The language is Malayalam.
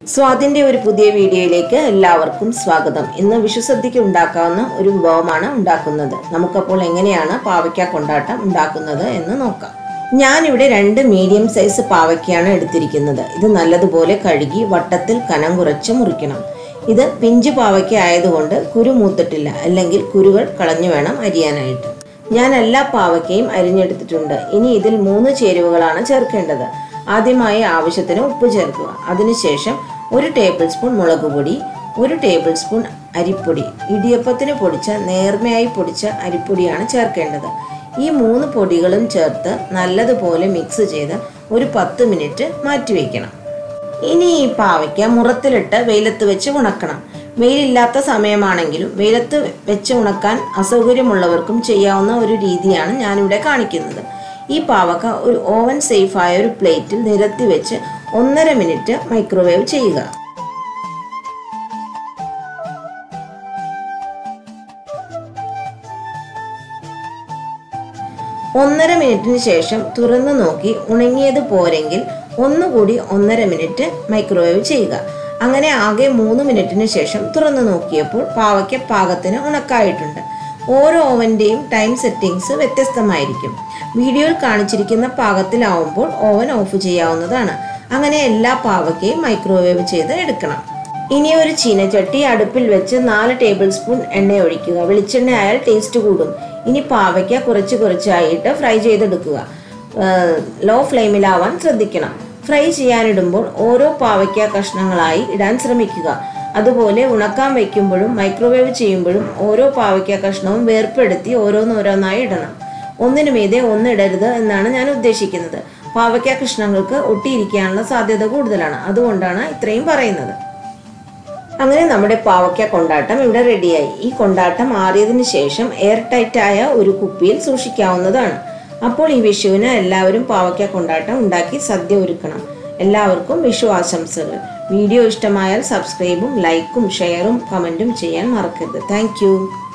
സ്വാദിന്റെ ഒരു പുതിയ വീഡിയോയിലേക്ക് എല്ലാവർക്കും സ്വാഗതം ഇന്ന് വിഷുസദ്യക്ക് ഉണ്ടാക്കാവുന്ന ഒരു വിഭവമാണ് ഉണ്ടാക്കുന്നത് നമുക്കപ്പോൾ എങ്ങനെയാണ് പാവയ്ക്ക കൊണ്ടാട്ടം ഉണ്ടാക്കുന്നത് എന്ന് നോക്കാം ഞാനിവിടെ രണ്ട് മീഡിയം സൈസ് പാവയ്ക്കയാണ് എടുത്തിരിക്കുന്നത് ഇത് നല്ലതുപോലെ കഴുകി വട്ടത്തിൽ കനം കുറച്ച് മുറിക്കണം ഇത് പിഞ്ച് പാവയ്ക്ക ആയതുകൊണ്ട് കുരു മൂത്തിട്ടില്ല അല്ലെങ്കിൽ കുരുകൾ കളഞ്ഞു വേണം അരിയാനായിട്ട് ഞാൻ എല്ലാ പാവയ്ക്കയും അരിഞ്ഞെടുത്തിട്ടുണ്ട് ഇനി ഇതിൽ മൂന്ന് ചേരുവകളാണ് ചേർക്കേണ്ടത് ആദ്യമായി ആവശ്യത്തിന് ഉപ്പ് ചേർക്കുക അതിനുശേഷം ഒരു ടേബിൾ സ്പൂൺ മുളക് പൊടി ഒരു ടേബിൾ സ്പൂൺ അരിപ്പൊടി ഇടിയപ്പത്തിന് പൊടിച്ച നേർമയായി പൊടിച്ച അരിപ്പൊടിയാണ് ചേർക്കേണ്ടത് ഈ മൂന്ന് പൊടികളും ചേർത്ത് നല്ലതുപോലെ മിക്സ് ചെയ്ത് ഒരു പത്ത് മിനിറ്റ് മാറ്റിവെക്കണം ഇനി ഈ പാവയ്ക്ക മുറത്തിലിട്ട് വെയിലത്ത് വെച്ച് ഉണക്കണം വെയിലില്ലാത്ത സമയമാണെങ്കിലും വെയിലത്ത് വെച്ച് ഉണക്കാൻ അസൗകര്യമുള്ളവർക്കും ചെയ്യാവുന്ന ഒരു രീതിയാണ് ഞാനിവിടെ കാണിക്കുന്നത് ഈ പാവക്ക ഒരു ഓവൻ സേഫായ ഒരു പ്ലേറ്റിൽ നിരത്തി വെച്ച് ഒന്നര മിനിറ്റ് മൈക്രോവേവ് ചെയ്യുക ഒന്നര മിനിറ്റിന് ശേഷം തുറന്നു നോക്കി ഉണങ്ങിയത് പോരെങ്കിൽ ഒന്നുകൂടി ഒന്നര മിനിറ്റ് മൈക്രോവേവ് ചെയ്യുക അങ്ങനെ ആകെ മൂന്ന് മിനിറ്റിന് ശേഷം തുറന്നു നോക്കിയപ്പോൾ പാവയ്ക്ക പാകത്തിന് ഉണക്കായിട്ടുണ്ട് ഓരോ ഓവൻ്റെയും ടൈം സെറ്റിങ്സ് വ്യത്യസ്തമായിരിക്കും വീഡിയോയിൽ കാണിച്ചിരിക്കുന്ന പാകത്തിലാവുമ്പോൾ ഓവൻ ഓഫ് ചെയ്യാവുന്നതാണ് അങ്ങനെ എല്ലാ പാവയ്ക്കയും മൈക്രോവേവ് ചെയ്ത് എടുക്കണം ഇനി ഒരു ചീനച്ചട്ടി അടുപ്പിൽ വെച്ച് നാല് ടേബിൾ സ്പൂൺ എണ്ണ ഒഴിക്കുക വെളിച്ചെണ്ണ ആയാൽ ടേസ്റ്റ് കൂടും ഇനി പാവയ്ക്ക കുറച്ച് കുറച്ചായിട്ട് ഫ്രൈ ചെയ്തെടുക്കുക ലോ ഫ്ലെയിമിലാവാൻ ശ്രദ്ധിക്കണം ഫ്രൈ ചെയ്യാനിടുമ്പോൾ ഓരോ പാവയ്ക്ക കഷ്ണങ്ങളായി ഇടാൻ ശ്രമിക്കുക അതുപോലെ ഉണക്കാൻ വയ്ക്കുമ്പോഴും മൈക്രോവേവ് ചെയ്യുമ്പോഴും ഓരോ പാവയ്ക്ക കഷ്ണവും വേർപ്പെടുത്തി ഓരോന്നോരോന്നായി ഇടണം ഒന്നിനു മീതെ ഒന്നിടരുത് എന്നാണ് ഞാൻ ഉദ്ദേശിക്കുന്നത് പാവയ്ക്ക കഷ്ണങ്ങൾക്ക് ഒട്ടിയിരിക്കാനുള്ള സാധ്യത കൂടുതലാണ് അതുകൊണ്ടാണ് ഇത്രയും പറയുന്നത് അങ്ങനെ നമ്മുടെ പാവയ്ക്ക കൊണ്ടാട്ടം ഇവിടെ റെഡിയായി ഈ കൊണ്ടാട്ടം ആറിയതിനു ശേഷം എയർ ടൈറ്റ് ആയ ഒരു കുപ്പിയിൽ സൂക്ഷിക്കാവുന്നതാണ് അപ്പോൾ ഈ വിഷുവിന് എല്ലാവരും പാവയ്ക്ക കൊണ്ടാട്ടം ഉണ്ടാക്കി സദ്യ ഒരുക്കണം എല്ലാവർക്കും വിഷു ആശംസകൾ വീഡിയോ ഇഷ്ടമായാൽ സബ്സ്ക്രൈബും ലൈക്കും ഷെയറും കമൻറ്റും ചെയ്യാൻ മറക്കരുത് താങ്ക്